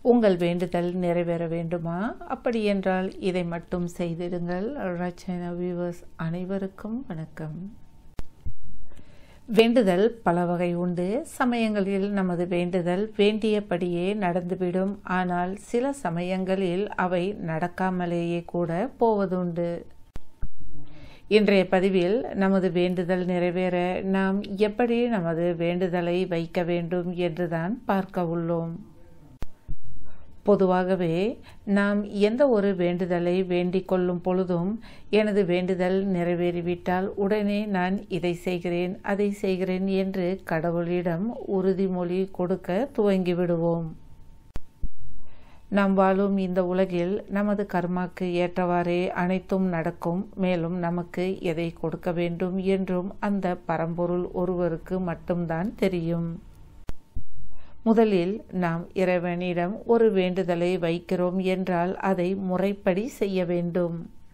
உங்கள் வேண்டுதல் நிறைவேற வேண்டுமா அப்படி என்றால் இதை மட்டும் செய்திடுங்கள் ரச்சனா வியூவர்ஸ் அனைவருக்கும் வணக்கம் வேண்டுதல் பல வகை உண்டு சமயங்களில் நமது வேண்டுதல் வேண்டியபடியே நடந்துவிடும் ஆனால் சில சமயங்களில் அவை நடக்காமலேயே கூட போவதுண்டு இன்றைய பதிவில் நமது வேண்டுதல் நிறைவேற நாம் எப்படி நமது வேண்டுதலை வைக்க வேண்டும் என்றுதான் பார்க்க உள்ளோம் பொதுவாகவே நாம் எந்த ஒரு வேண்டுதலை வேண்டிக் கொள்ளும் பொழுதும் எனது வேண்டுதல் நிறைவேறிவிட்டால் உடனே நான் இதை செய்கிறேன் அதை செய்கிறேன் என்று கடவுளிடம் உறுதிமொழி கொடுக்க துவங்கிவிடுவோம் நாம் வாழும் இந்த உலகில் நமது கர்மாக்கு ஏற்றவாறே அனைத்தும் நடக்கும் மேலும் நமக்கு எதை கொடுக்க வேண்டும் என்றும் அந்த பரம்பொருள் ஒருவருக்கு மட்டும்தான் தெரியும் முதலில் நாம் இறைவனிடம் ஒரு வேண்டுதலை வைக்கிறோம் என்றால் அதை முறைப்படி செய்ய வேண்டும்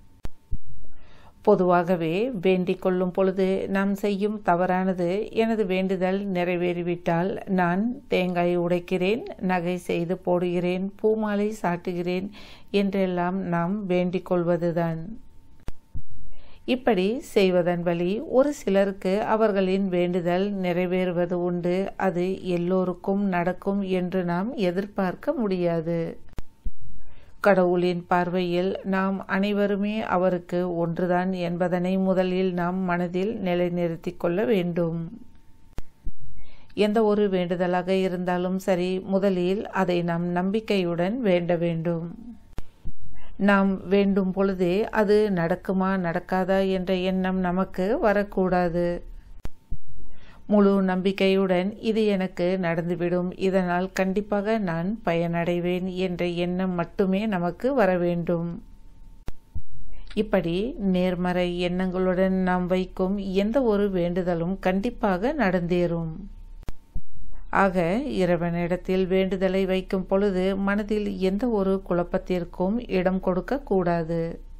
பொதுவாகவே வேண்டிக் கொள்ளும் பொழுது நாம் செய்யும் தவறானது எனது வேண்டுதல் நிறைவேறிவிட்டால் நான் தேங்காய் உடைக்கிறேன் நகை செய்து போடுகிறேன் பூமாலை சாட்டுகிறேன் என்றெல்லாம் நாம் வேண்டிக் கொள்வதுதான் இப்படி செய்வதன் வழி ஒரு சிலருக்கு அவர்களின் வேண்டுதல் நிறைவேறுவது உண்டு அது எல்லோருக்கும் நடக்கும் என்று நாம் எதிர்பார்க்க முடியாது கடவுளின் பார்வையில் நாம் அனைவருமே அவருக்கு ஒன்றுதான் என்பதனை முதலில் நாம் மனதில் நிலைநிறுத்திக் கொள்ள வேண்டும் எந்த ஒரு வேண்டுதலாக இருந்தாலும் சரி முதலில் அதை நாம் நம்பிக்கையுடன் வேண்ட வேண்டும் நாம் வேண்டும் பொழுதே அது நடக்குமா நடக்காதா என்ற எண்ணம் நமக்கு வரக்கூடாது முழு நம்பிக்கையுடன் இது எனக்கு நடந்துவிடும் இதனால் கண்டிப்பாக நான் பயனடைவேன் என்ற எண்ணம் மட்டுமே நமக்கு வர வேண்டும் இப்படி நேர்மறை எண்ணங்களுடன் நாம் வைக்கும் எந்த ஒரு வேண்டுதலும் கண்டிப்பாக நடந்தேறும் ஆக இறைவனிடத்தில் வேண்டுதலை வைக்கும் பொழுது மனதில் எந்த ஒரு குழப்பத்திற்கும் இடம் கொடுக்க கூடாது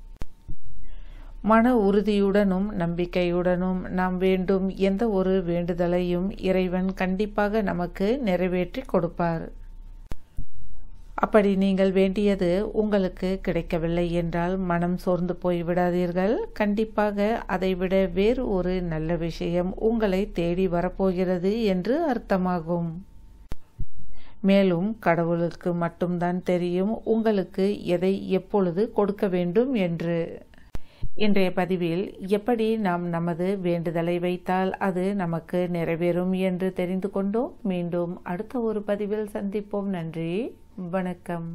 மன உறுதியுடனும் நம்பிக்கையுடனும் நாம் வேண்டும் எந்த ஒரு வேண்டுதலையும் இறைவன் கண்டிப்பாக நமக்கு நிறைவேற்றி கொடுப்பார் அப்படி நீங்கள் வேண்டியது உங்களுக்கு கிடைக்கவில்லை என்றால் மனம் சோர்ந்து போய்விடாதீர்கள் கண்டிப்பாக அதைவிட வேறு ஒரு நல்ல விஷயம் உங்களை தேடி வரப்போகிறது என்று அர்த்தமாகும் மேலும் கடவுளுக்கு மட்டும்தான் தெரியும் உங்களுக்கு எதை எப்பொழுது கொடுக்க வேண்டும் என்று இன்றைய பதிவில் எப்படி நாம் நமது வேண்டுதலை வைத்தால் அது நமக்கு நிறைவேறும் என்று தெரிந்து கொண்டோம் மீண்டும் அடுத்த ஒரு பதிவில் சந்திப்போம் நன்றி வணக்கம்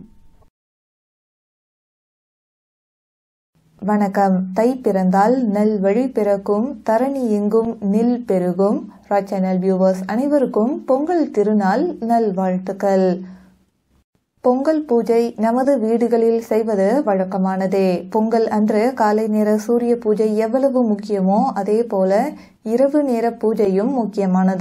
வணக்கம் தை பிறந்தால் நெல் வழி பிறக்கும் தரணி எங்கும் நில் பெருகும் சேனல் வியூவர்ஸ் அனைவருக்கும் பொங்கல் திருநாள் நல்வாழ்த்துக்கள் பொங்கல் பூஜை நமது வீடுகளில் செய்வது வழக்கமானதே பொங்கல் அன்று காலை நேர சூரிய பூஜை எவ்வளவு முக்கியமோ அதே போல இரவு நேர பூஜையும் முக்கியமானது